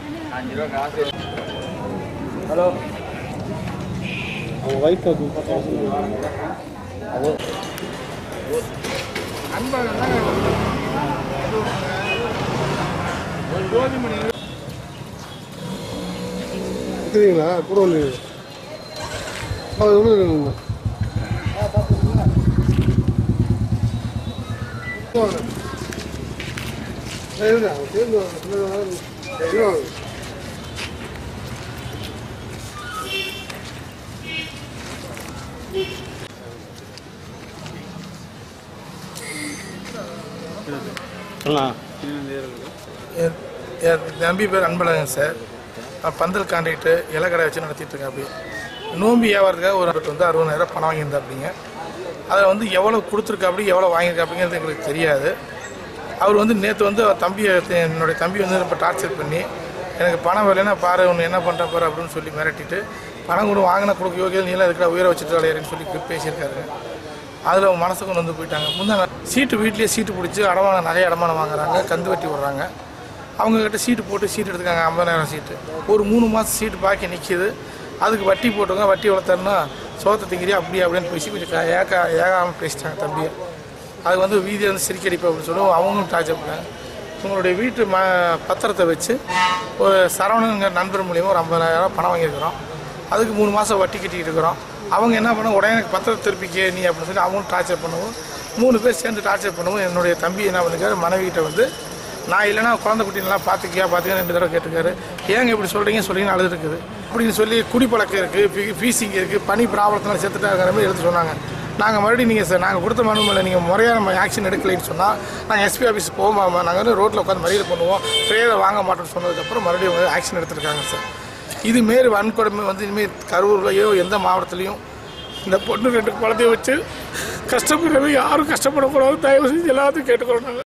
hello அவங்க wife அது இருக்குதுங்களா கூட ஒன்று அது ஒன்று இருக்குங்க சேர்ந்து சொல்லலாம் என் என் தம்பி பேர் அன்பழகன் சார் நான் பந்தல் கான்ட்ராக்டு இலக்கடை வச்சு நடத்திட்டு இருக்கேன் அப்படி நோம்பி வியாபாரத்துக்காக ஒரு ஆள் வந்து அறுபதாயிரம் பணம் வாங்கியிருந்தா அப்படிங்க அதில் வந்து எவ்வளோ கொடுத்துருக்கா அப்படி எவ்வளோ வாங்கியிருக்கா அப்படிங்கிறது எங்களுக்கு தெரியாது அவர் வந்து நேற்று வந்து அவர் தம்பியை என்னுடைய தம்பி வந்து ரொம்ப டார்ச்சர் பண்ணி எனக்கு பணம் வரலைன்னா பாரு ஒன்று என்ன பண்ணுற பாரு அப்படின்னு சொல்லி மிரட்டிட்டு பணம் கூட வாங்கினா கொடுக்க யோகியம் நீலாம் இருக்கிற உயர வச்சுட்டு விளையாடுன்னு சொல்லி பேசியிருக்காரு அதில் அவங்க மனசுக்கு கொண்டு வந்து போயிட்டாங்க முந்தா சீட்டு வீட்லேயே சீட்டு பிடிச்சி அடமானம் நிறைய அடமானம் வாங்குறாங்க கந்து வட்டி விடுறாங்க அவங்கக்கிட்ட சீட்டு போட்டு சீட்டு எடுத்துக்காங்க ஐம்பதாயிரம் சீட்டு ஒரு மூணு மாதம் சீட்டு பாக்கி நிற்கிது அதுக்கு வட்டி போட்டுங்க வட்டி வளர்த்தோன்னா சோத்தை திங்கிறியா அப்படி அப்படின்னு பேசி கொஞ்சம் க- ஏக்க ஏகாமல் பேசிட்டாங்க தம்பியை அது வந்து வீதியில் வந்து சிரிக்கடிப்பா அப்படின்னு சொல்லி அவங்களும் டார்ச்சர் பண்ணாங்க உங்களுடைய வீட்டு ம பத்திரத்தை வச்சு ஒரு சரவணங்கிற நண்பர் மூலியமாக ஒரு ஐம்பதாயிரம் பணம் வாங்கியிருக்கிறோம் அதுக்கு மூணு மாதம் வட்டி கட்டிக்கிட்டு இருக்கிறோம் அவங்க என்ன பண்ண உடனே எனக்கு பத்திரத்தை திருப்பிக்க நீ அப்படின்னு சொல்லி அவங்களும் டார்ச்சர் பண்ணவும் மூணு பேர் சேர்ந்து டார்ச்சர் பண்ணவும் என்னுடைய தம்பி என்ன பண்ணிருக்காரு மனைவிகிட்ட வந்து நான் இல்லைன்னா குழந்தை குட்டிலாம் பார்த்துக்கியா பார்த்துக்க ரெண்டு தடவை கேட்டுக்காரு ஏங்க இப்படி சொல்கிறீங்க சொல்கிறீங்கன்னு அழுது இருக்குது அப்படின்னு சொல்லி குடிப்பழக்கம் இருக்குது ஃபீஸிங் இருக்குது பனி ப்ராப்ளத்தினால செத்துட்டாங்கிற மாதிரி எடுத்து சொன்னாங்க நாங்கள் மறுபடியும் நீங்கள் சார் நாங்கள் கொடுத்த மனு மேலே நீங்கள் முறையாக நம்ம ஆக்ஷன் எடுக்கலைன்னு சொன்னால் நாங்கள் எஸ்பி ஆஃபீஸ் போகாம நாங்கள் வந்து ரோட்டில் உட்காந்து மறியல் பண்ணுவோம் ப்ரேயரை வாங்க மாட்டோம்னு சொன்னதுக்கப்புறம் மறுபடியும் வந்து ஆக்ஷன் எடுத்திருக்காங்க சார் இது மாரி வன்கொடுமை வந்து இனிமேல் கரூர்லையோ எந்த மாவட்டத்துலையும் இந்த பொண்ணு ரெண்டு குழந்தைய வச்சு கஷ்டப்படுறவங்க யாரும் கஷ்டப்படக்கூடாது தயவு செஞ்சு எல்லாத்தையும் கேட்டுக்கிறோம் நாங்கள்